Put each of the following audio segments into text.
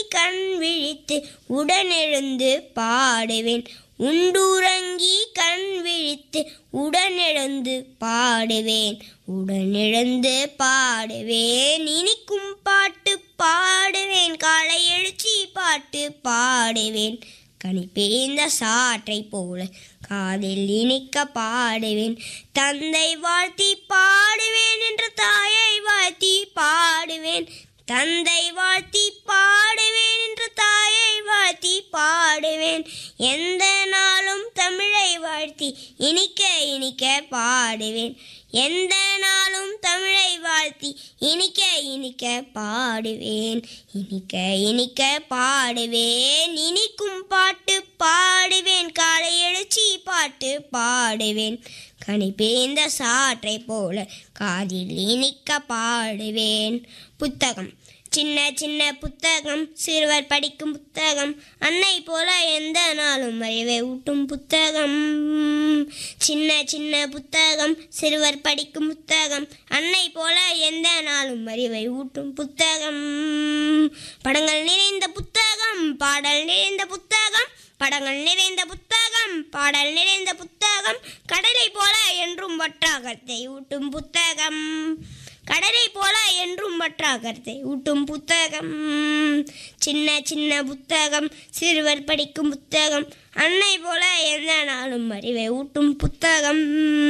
கண் விழித்து உடனெழுந்து பாடுவேன் உண்டுறங்கி கண் விழித்து உடனெழுந்து பாடுவேன் உடனெழுந்து பாடுவேன் இனிக்கும் பாட்டு பாடுவேன் காலை எழுச்சி பாட்டு பாடுவேன் கணிப்பேந்த சாற்றை போல காதில் இனிக்க பாடுவேன் தந்தை வாழ்த்தி பாடுவேன் என்று தாயை வாழ்த்தி பாடுவேன் தந்தை வாழ்த்தி பாடுவேன் என்று தாயை வாழ்த்தி பாடுவேன் எந்த நாளும் தமிழை வாழ்த்தி இனிக்க இனிக்க பாடுவேன் எந்த நாளும் தமிழை வாழ்த்தி இனிக்க இனிக்க பாடுவேன் இனிக்க இனிக்க பாடுவேன் இனிக்கும் பாட்டு பாடுவேன் காலை எழுச்சி பாட்டு பாடுவேன் கணிப்பேந்த சாற்றை போல காதில் இனிக்க பாடுவேன் புத்தகம் சின்ன சின்ன புத்தகம் சிறுவர் படிக்கும் புத்தகம் அன்னை போல எந்த நாளும் அறிவை ஊட்டும் புத்தகம் சின்ன சின்ன புத்தகம் சிறுவர் படிக்கும் புத்தகம் அன்னை போல எந்த நாளும் அறிவை ஊட்டும் புத்தகம் படங்கள் நிறைந்த புத்தகம் பாடல் நிறைந்த புத்தகம் படங்கள் நிறைந்த புத்தகம் பாடல் நிறைந்த புத்தகம் கடலை போல என்றும் வற்றாகத்தை ஊட்டும் புத்தகம் கடலை போல என்றும் வற்றாகத்தை ஊட்டும் புத்தகம் சின்ன சின்ன புத்தகம் சிறுவர் படிக்கும் புத்தகம் அன்னை போல எந்த நாளும் அறிவை ஊட்டும் புத்தகம்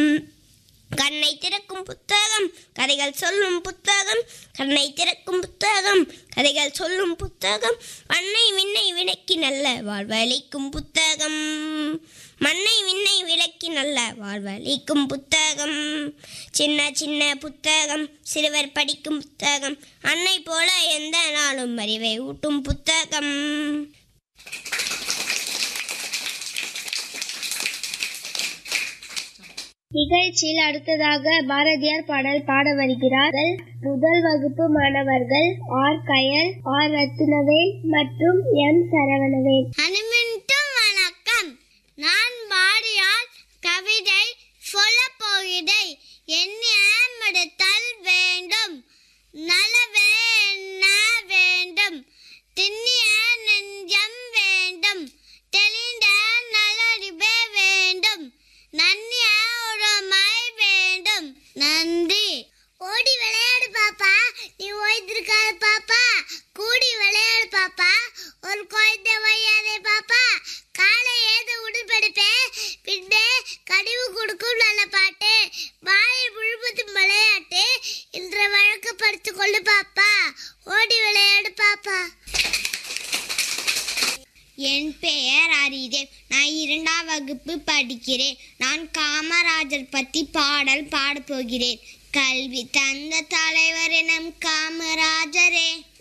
கண்ணை திறக்கும் புத்தகம் கதைகள் சொல்லும் புத்தகம் கண்ணை திறக்கும் புத்தகம் கதைகள் சொல்லும் புத்தகம் மண்ணை விண்ணை விளக்கி நல்ல வாழ்வளிக்கும் புத்தகம் மண்ணை விண்ணை விளக்கி நல்ல வாழ்வளிக்கும் புத்தகம் சின்ன சின்ன புத்தகம் சிறுவர் படிக்கும் புத்தகம் அன்னை போல எந்த நாளும் அறிவை ஊட்டும் புத்தகம் நிகழ்ச்சியில் அடுத்ததாக பாரதியார் பாடல் பாட வருகிறார்கள் முதல் வகுப்பு மாணவர்கள் ஆர் கயல் ஆர் ரத்தினவேல் மற்றும் எம் சரவணவேல் அனுமின்ட்டும் வணக்கம் நான் பாடியால் கவிதை சொல்ல போகிறேன் எண்ணியமிடுத்தல் வேண்டும் நலவே எண்ண வேண்டும் திண்ணிய நெஞ்சம் வேண்டும் தெளிந்த நல்லறிவே வேண்டும் நன்னிய உறமை வேண்டும் நன்றி ஓடி விளையாடு பாப்பா நீ ஓய்ந்திருக்காத பாப்பா கூடி விளையாடு பாப்பா ஒரு குழந்தை வையாதே பாப்பா காலை ஏது உடுப்பெடுப்பே பின்னே கனிவு கொடுக்கும் நல்ல பாட்டு வாயை முழுவதும் விளையாட்டு இன்ற வழக்கு படித்து கொள்ளு பாப்பா ஓடி விளையாடு பாப்பா என் பெயர் அரிதேவ் நான் இரண்டாம் வகுப்பு படிக்கிறேன் நான் காமராஜர் பற்றி பாடல் பாடப் போகிறேன் கல்வி தந்த தலைவர் நம் காமராஜரே